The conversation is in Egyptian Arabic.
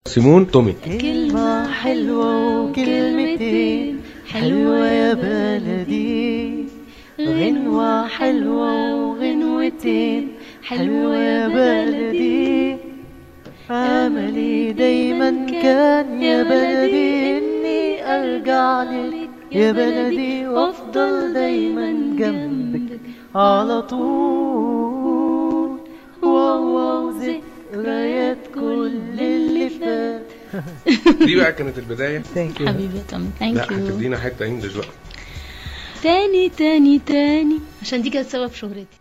سيمون تومي كلمة حلوة وكلمتين حلوة يا بلدي غنوة حلوة وغنوتين حلوة يا بلدي أملي دايما كان يا بلدي إني أرجع لك يا بلدي وأفضل دايما جنبك على طول واو واو ذكريات كل اللي فات دي بقى كانت البدايه ثانك حبيبي يا تومي لا ثانك يو هتدينا حته انجلش بقى تاني تاني تاني عشان دي كانت سبب شهرتي